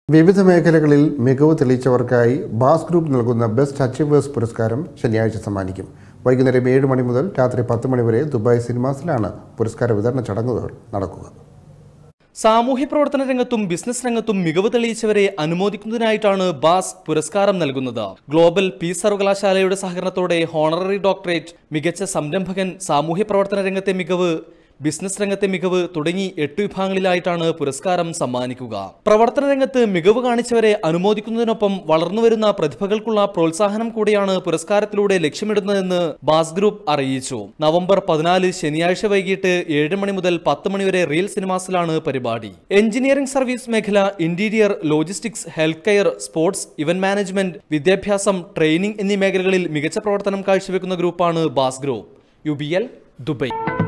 വിവിധ മേഖലകളിൽ മികവ് തെളിയിച്ചവർക്കായി ബാസ് ഗ്രൂപ്പ് നൽകുന്ന ബെസ്റ്റ് അച്ചീവേഴ്സ് പുരസ്കാരം ശനിയാഴ്ച സമ്മാനിക്കും വൈകുന്നേരം ഏഴ് മണി മുതൽ രാത്രി പത്ത് മണി വരെ ദുബായ് സിനിമാസിലാണ് പുരസ്കാര വിതരണ ചടങ്ങുകൾ നടക്കുക സാമൂഹ്യ പ്രവർത്തന രംഗത്തും ബിസിനസ് രംഗത്തും മികവ് തെളിയിച്ചവരെ അനുമോദിക്കുന്നതിനായിട്ടാണ് ബാസ് പുരസ്കാരം നൽകുന്നത് ഗ്ലോബൽ പീസ് സർവകലാശാലയുടെ സഹകരണത്തോടെ ഹോണററി ഡോക്ടറേറ്റ് മികച്ച സംരംഭകൻ സാമൂഹ്യ പ്രവർത്തന രംഗത്തെ മികവ് ബിസിനസ് രംഗത്തെ മികവ് തുടങ്ങി എട്ട് വിഭാഗങ്ങളിലായിട്ടാണ് പുരസ്കാരം സമ്മാനിക്കുക പ്രവർത്തന രംഗത്ത് മികവ് കാണിച്ചവരെ അനുമോദിക്കുന്നതിനൊപ്പം വളർന്നുവരുന്ന പ്രതിഭകൾക്കുള്ള പ്രോത്സാഹനം കൂടിയാണ് പുരസ്കാരത്തിലൂടെ ലക്ഷ്യമിടുന്നതെന്ന് ബാസ് ഗ്രൂപ്പ് അറിയിച്ചു നവംബർ പതിനാല് ശനിയാഴ്ച വൈകിട്ട് ഏഴ് മണി മുതൽ പത്ത് മണി വരെ റിയൽ സിനിമാസിലാണ് പരിപാടി എഞ്ചിനീയറിംഗ് സർവീസ് മേഖല interior logistics health care sports event management വിദ്യാഭ്യാസം ട്രെയിനിംഗ് എന്നീ മേഖലകളിൽ മികച്ച പ്രവർത്തനം കാഴ്ചവെക്കുന്ന ഗ്രൂപ്പാണ് Baz group U B L Dubai